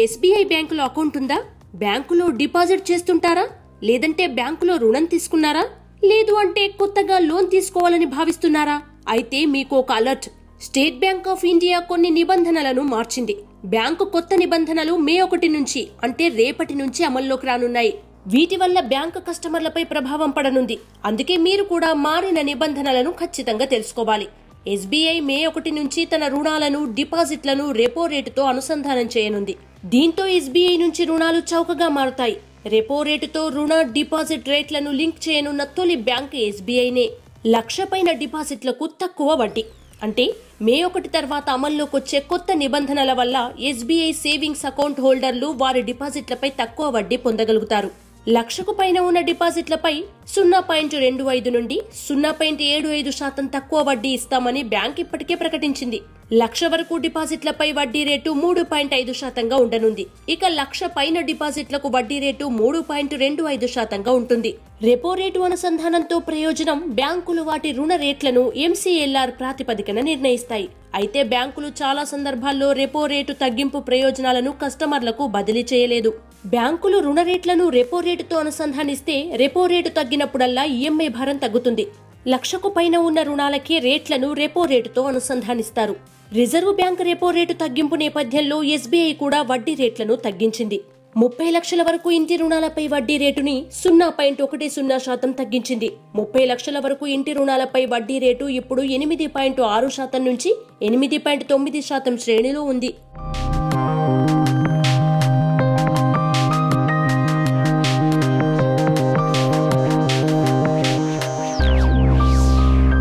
SBI బ్యాంకులో account ఉందా బ్యాంకులో డిపాజిట్ చేస్తుంటారా లేదంటే బ్యాంకులో రుణం తీసుకున్నారా లేదు అంటే కొత్తగా లోన్ తీసుకోవాలని భావిస్తున్నారా అయితే మీకు ఒక alert State Bank of India కొన్ని నిబంధనలను మార్చింది బ్యాంకు కొత్త నిబంధనలు మే ఒకటి నుంచి అంటే రేపటి నుంచి అమల్లోకి రానున్నాయి వీటి వల్ల బ్యాంకు కస్టమర్లపై ప్రభావం పడనుంది అందుకే మీరు కూడా మారిన నిబంధనలను ఖచ్చితంగా తెలుసుకోవాలి ఎస్బీఐ మే ఒకటి నుంచి తన రుణాలను డిపాజిట్లను రెపో రేటుతో అనుసంధానం చేయనుంది దీంతో ఎస్బీఐ నుంచి రుణాలు చౌకగా మారుతాయి రెపో రేటుతో రుణ డిపాజిట్ రేట్లను లింక్ చేయనున్న తొలి బ్యాంకు ఎస్బీఐనే లక్ష పైన డిపాజిట్లకు తక్కువ వడ్డీ అంటే మే ఒకటి తర్వాత అమల్లోకి వచ్చే కొత్త నిబంధనల వల్ల ఎస్బీఐ సేవింగ్స్ అకౌంట్ హోల్డర్లు వారి డిపాజిట్లపై తక్కువ వడ్డీ పొందగలుగుతారు లక్షకు పైన ఉన్న డిపాజిట్లపై సున్నా పాయింట్ రెండు ఐదు నుండి సున్నా పాయింట్ ఏడు ఐదు శాతం తక్కువ వడ్డీ ఇస్తామని బ్యాంక్ ఇప్పటికే ప్రకటించింది లక్ష వరకు డిపాజిట్లపై వడ్డీ రేటు మూడు పాయింట్ ఐదు శాతంగా ఉండనుంది ఇక లక్ష పైన డిపాజిట్లకు వడ్డీ రేటు మూడు పాయింట్ రెండు ఐదు శాతంగా ఉంటుంది రెపో రేటు అనుసంధానంతో ప్రయోజనం బ్యాంకులు వాటి రుణ రేట్లను ఎంసీఎల్ఆర్ ప్రాతిపదికన నిర్ణయిస్తాయి అయితే బ్యాంకులు చాలా సందర్భాల్లో రెపో రేటు తగ్గింపు ప్రయోజనాలను కస్టమర్లకు బదిలీ చేయలేదు బ్యాంకులు రుణ రేట్లను రెపో రేటుతో అనుసంధానిస్తే రెపో రేటు తగ్గినప్పుడల్లా ఈఎంఐ భారం తగ్గుతుంది లక్షకు పైన ఉన్న రుణాలకే రేట్లను రెపో రేటుతో అనుసంధానిస్తారు రిజర్వ్ బ్యాంక్ రెపో రేటు తగ్గింపు నేపథ్యంలో ఎస్బీఐ కూడా వడ్డీ రేట్లను తగ్గించింది ముప్పై లక్షల వరకు ఇంటి రుణాలపై వడ్డీ రేటుని సున్నా పాయింట్ ఒకటి సున్నా శాతం తగ్గించింది ముప్పై లక్షల వరకు ఇంటి రుణాలపై వడ్డీ రేటు ఇప్పుడు ఎనిమిది పాయింట్ ఆరు శాతం నుంచి ఎనిమిది పాయింట్ తొమ్మిది శాతం శ్రేణిలో ఉంది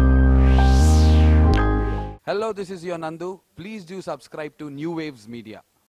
Hello, this is your Nandu. Please do subscribe to New Waves Media.